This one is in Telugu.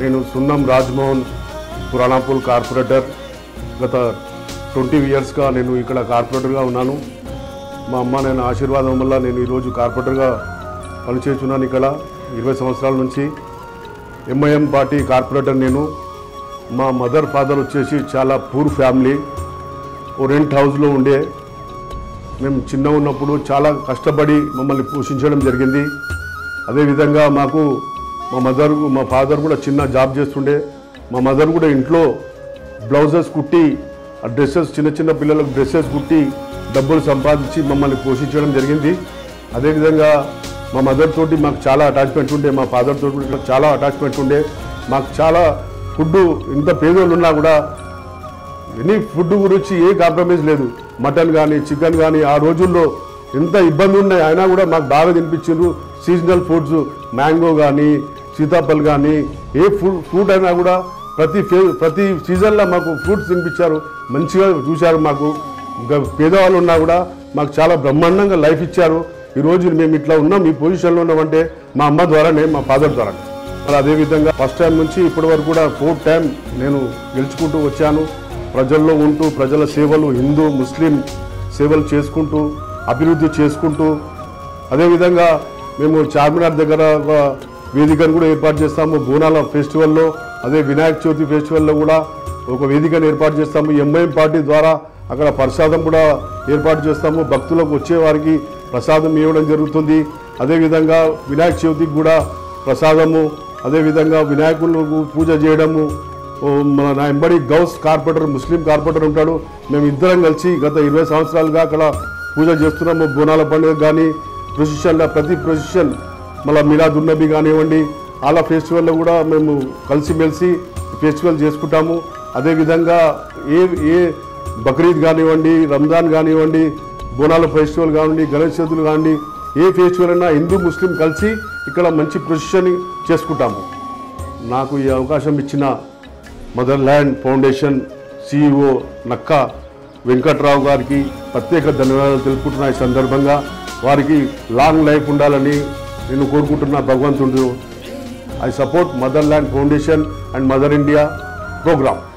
నేను సున్నం రాజ్మోహన్ పురాణాపూల్ కార్పొరేటర్ గత ట్వంటీ ఇయర్స్గా నేను ఇక్కడ కార్పొరేటర్గా ఉన్నాను మా అమ్మ నేను ఆశీర్వాదం వల్ల నేను ఈరోజు కార్పొరేటర్గా పనిచేస్తున్నాను ఇక్కడ ఇరవై సంవత్సరాల నుంచి ఎంఐఎం పార్టీ కార్పొరేటర్ నేను మా మదర్ ఫాదర్ వచ్చేసి చాలా పూర్ ఫ్యామిలీ ఓ రెంట్ హౌస్లో ఉండే మేము చిన్న ఉన్నప్పుడు చాలా కష్టపడి మమ్మల్ని పోషించడం జరిగింది అదేవిధంగా మాకు మా మదర్ మా ఫాదర్ కూడా చిన్న జాబ్ చేస్తుండే మా మదర్ కూడా ఇంట్లో బ్లౌజెస్ కుట్టి ఆ డ్రెస్సెస్ చిన్న చిన్న పిల్లలకు డ్రెస్సెస్ కుట్టి డబ్బులు సంపాదించి మమ్మల్ని పోషించడం జరిగింది అదేవిధంగా మా మదర్ తోటి మాకు చాలా అటాచ్మెంట్ ఉండే మా ఫాదర్ తోటి కూడా చాలా అటాచ్మెంట్ ఉండే మాకు చాలా ఫుడ్ ఇంత పేదోళ్ళు ఉన్నా కూడా ఎనీ ఫుడ్ గురించి ఏ కాంప్రమైజ్ లేదు మటన్ కానీ చికెన్ కానీ ఆ రోజుల్లో ఎంత ఇబ్బంది ఉన్నాయి అయినా కూడా మాకు బాగా తినిపించారు సీజనల్ ఫుడ్స్ మ్యాంగో కానీ సీతాఫల్ కానీ ఏ ఫుడ్ ఫ్రూట్ అయినా కూడా ప్రతి ఫే ప్రతి సీజన్లో మాకు ఫ్రూట్స్ తినిపించారు మంచిగా చూశారు మాకు ఇంకా పేదవాళ్ళు ఉన్నా కూడా మాకు చాలా బ్రహ్మాండంగా లైఫ్ ఇచ్చారు ఈరోజు మేము ఇట్లా ఉన్నాం ఈ పొజిషన్లో ఉన్నామంటే మా అమ్మ ద్వారానే మా ఫాదర్ ద్వారా మరి అదేవిధంగా ఫస్ట్ టైం నుంచి ఇప్పటి వరకు కూడా ఫోర్త్ టైం నేను గెలుచుకుంటూ వచ్చాను ప్రజల్లో ఉంటూ ప్రజల సేవలు హిందూ ముస్లిం సేవలు చేసుకుంటూ అభివృద్ధి చేసుకుంటూ అదేవిధంగా మేము చార్మినార్ దగ్గర ఒక వేదికను కూడా ఏర్పాటు చేస్తాము బోనాల ఫెస్టివల్లో అదే వినాయక చవితి ఫెస్టివల్లో కూడా ఒక వేదికను ఏర్పాటు చేస్తాము ఎంఐఎం పార్టీ ద్వారా అక్కడ ప్రసాదం కూడా ఏర్పాటు చేస్తాము భక్తులకు వచ్చే వారికి ప్రసాదం ఇవ్వడం జరుగుతుంది అదేవిధంగా వినాయక చవితికి కూడా ప్రసాదము అదేవిధంగా వినాయకులకు పూజ చేయడము ఓ మన నా ఎంబడి గౌస్ కార్పొరేటర్ ముస్లిం కార్పొరేటర్ ఉంటాడు మేము ఇద్దరం కలిసి గత ఇరవై సంవత్సరాలుగా అక్కడ పూజ చేస్తున్నాము బోనాల పండుగ కానీ ప్రొసిషన్ల ప్రతి ప్రొసిషన్ మళ్ళీ మిలాదున్నబి కానివ్వండి అలా ఫెస్టివల్లో కూడా మేము కలిసిమెలిసి ఫెస్టివల్ చేసుకుంటాము అదేవిధంగా ఏ ఏ బక్రీద్ కానివ్వండి రంజాన్ కానివ్వండి బోనాల ఫెస్టివల్ కానివ్వండి గణేష్ చతుర్థులు కానివ్వండి ఏ ఫెస్టివల్ అయినా హిందూ ముస్లిం కలిసి ఇక్కడ మంచి ప్రొసిషన్ చేసుకుంటాము నాకు ఈ అవకాశం ఇచ్చిన మదర్ ల్యాండ్ ఫౌండేషన్ సిఇఓ నక్క వెంకట్రావు గారికి ప్రత్యేక ధన్యవాదాలు తెలుపుకుంటున్నా ఈ సందర్భంగా వారికి లాంగ్ లైఫ్ ఉండాలని నేను కోరుకుంటున్నా భగవంతుడు I support motherland foundation and mother India programme